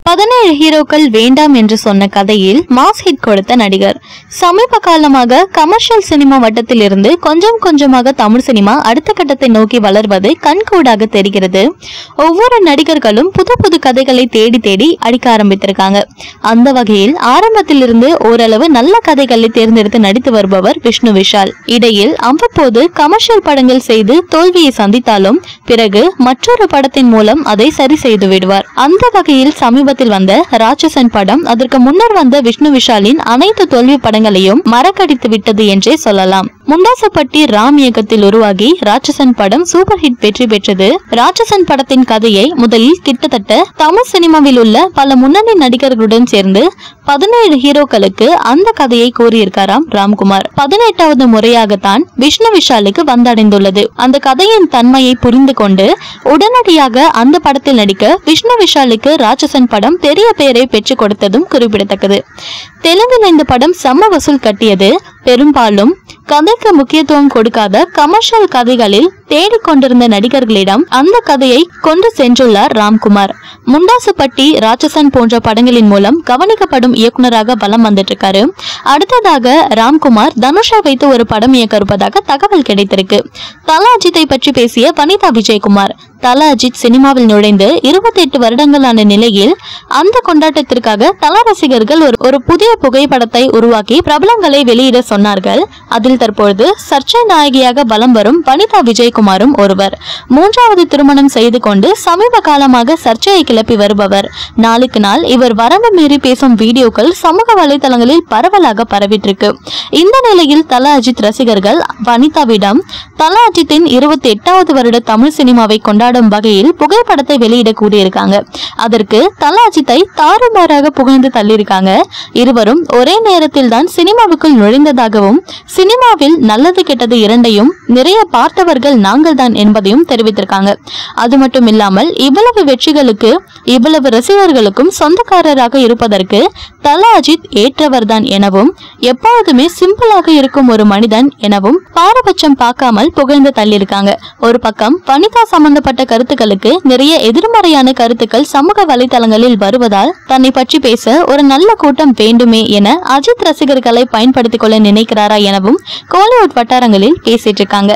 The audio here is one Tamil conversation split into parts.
பதினேழு ஹீரோக்கள் வேண்டாம் என்று சொன்ன கதையில் மாஸ் ஹிட் கொடுத்த நடிகர் சமீப காலமாக கமர்ஷியல் சினிமா வட்டத்தில் இருந்து கொஞ்சம் கொஞ்சமாக தமிழ் சினிமா அடுத்த கட்டத்தை நோக்கி வளர்வது கண்கூடாக தெரிகிறது ஒவ்வொரு நடிகர்களும் புது புது கதைகளை தேடி தேடி அடிக்க ஆரம்பித்திருக்காங்க அந்த வகையில் ஆரம்பத்திலிருந்து ஓரளவு நல்ல கதைகளை தேர்ந்தெடுத்து நடித்து வருபவர் விஷ்ணு விஷால் இடையில் அவ்வப்போது கமர்ஷியல் படங்கள் செய்து தோல்வியை சந்தித்தாலும் பிறகு மற்றொரு படத்தின் மூலம் அதை சரி செய்து விடுவார் அந்த வகையில் சமீபத்தில் வந்த ராட்சசன் படம் அதற்கு முன்னர் வந்த விஷ்ணு விஷாலின் அனைத்து தோல்வி படங்களையும் மறக்கடித்து விட்டது என்றே சொல்லலாம் முண்டாசப்பட்டி ராம் இயக்கத்தில் உருவாகி ராட்சசன் படம் சூப்பர் ஹிட் வெற்றி பெற்றது ராட்சசன் படத்தின் கதையை முதலில் கிட்டத்தட்ட தமிழ் சினிமாவில் உள்ள பல முன்னணி நடிகர்களுடன் சேர்ந்து பதினேழு ஹீரோக்களுக்கு அந்த கதையை கூறியிருக்காராம் ராம்குமார் பதினெட்டாவது முறையாகத்தான் விஷ்ணு விஷாலுக்கு வந்தடைந்துள்ளது அந்த கதையின் தன்மையை புரிந்து கொண்டு உடனடியாக அந்த படத்தில் நடிக்க விஷ்ணு விஷாலுக்கு ராட்சசன் படம் பெரிய பெயரை பெற்றுக் கொடுத்ததும் குறிப்பிடத்தக்கது தெலுங்கில் இந்த படம் செம்ம வசூல் கட்டியது பெரும்பாலும் கதைக்கு முக்கியத்துவம் கொடுக்காத கமர்ஷியல் கதைகளில் தேடிக்கொண்டிருந்த நடிகர்களிடம் அந்த கதையை கொண்டு சென்றுள்ளார் ராம்குமார் முண்டாசுப்பட்டி ராட்சசன் போன்ற படங்களின் மூலம் கவனிக்கப்படும் இயக்குனராக வலம் வந்துட்டு இருக்காரு அடுத்ததாக ராம்குமார் தனுஷை வைத்து ஒரு படம் இயக்க இருப்பதாக தகவல் கிடைத்திருக்கு தல அஜித்தை பற்றி பேசிய வனிதா விஜயகுமார் தல அஜித் சினிமாவில் நுழைந்து இருபத்தி எட்டு வருடங்களான நிலையில் அந்த கொண்டாட்டத்திற்காக தல ரசிகர்கள் ஒரு ஒரு புதிய புகைப்படத்தை உருவாக்கி பிரபலங்களை வெளியிட சொன்னார்கள் அதில் தற்பொழுது சர்ச்சை நாயகியாக வலம் வரும் வனிதா விஜயகுமாரும் ஒருவர் மூன்றாவது திருமணம் செய்து கொண்டு சமீப காலமாக சர்ச்சையை கிளப்பி வருபவர் நாளுக்கு நாள் இவர் வரம்பு மீறி பேசும் வீடியோக்கள் சமூக வலைதளங்களில் பரவலாக பரவிட்டு இருக்கு இந்த நிலையில் தல அஜித் ரசிகர்கள் வனிதாவிடம் தல அஜித்தின் இருபத்தி எட்டாவது வருட தமிழ் சினிமாவை கொண்டாடும் வகையில் புகைப்படத்தை வெளியிட கூறியிருக்காங்க அதற்கு தல அஜித்தை தாறுமாறாக புகழ்ந்து தள்ளியிருக்காங்க இருவரும் ஒரே நேரத்தில் தான் சினிமாவுக்குள் நுழைந்ததாகவும் சினிமாவில் நல்லது கெட்டது இரண்டையும் நிறைய பார்த்தவர்கள் நாங்கள் தான் என்பதையும் தெரிவித்திருக்காங்க அது மட்டும் இல்லாமல் இவ்வளவு வெற்றிகளுக்கு இவ்வளவு ரசிகர்களுக்கும் சொந்தக்காரராக இருப்பதற்கு தல அஜித் ஏற்றவர்தான் எனவும் எப்பொழுதுமே சிம்பிளாக இருக்கும் ஒரு மனிதன் எனவும் பாரபட்சம் பார்க்காமல் புகழ்ந்து தள்ளியிருக்காங்க ஒரு பக்கம் வனிதா சம்பந்தப்பட்ட கருத்துக்களுக்கு நிறைய எதிர்மறையான கருத்துக்கள் சமூக வலைதளங்களில் வருவதால் தன்னை பற்றி பேச ஒரு நல்ல கூட்டம் வேண்டுமே என அஜித் ரசிகர்களை பயன்படுத்திக் கொள்ள நினைக்கிறாரா எனவும் கோலிவுட் வட்டாரங்களில் பேசிட்டு இருக்காங்க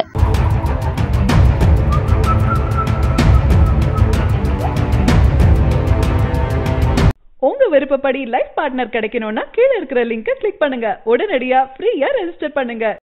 உங்க விருப்பப்படி லைஃப் பார்ட்னர் கிடைக்கணும்னா கீழே இருக்கிற லிங்கை கிளிக் பண்ணுங்க உடனடியா ஃப்ரீயா ரெஜிஸ்டர் பண்ணுங்க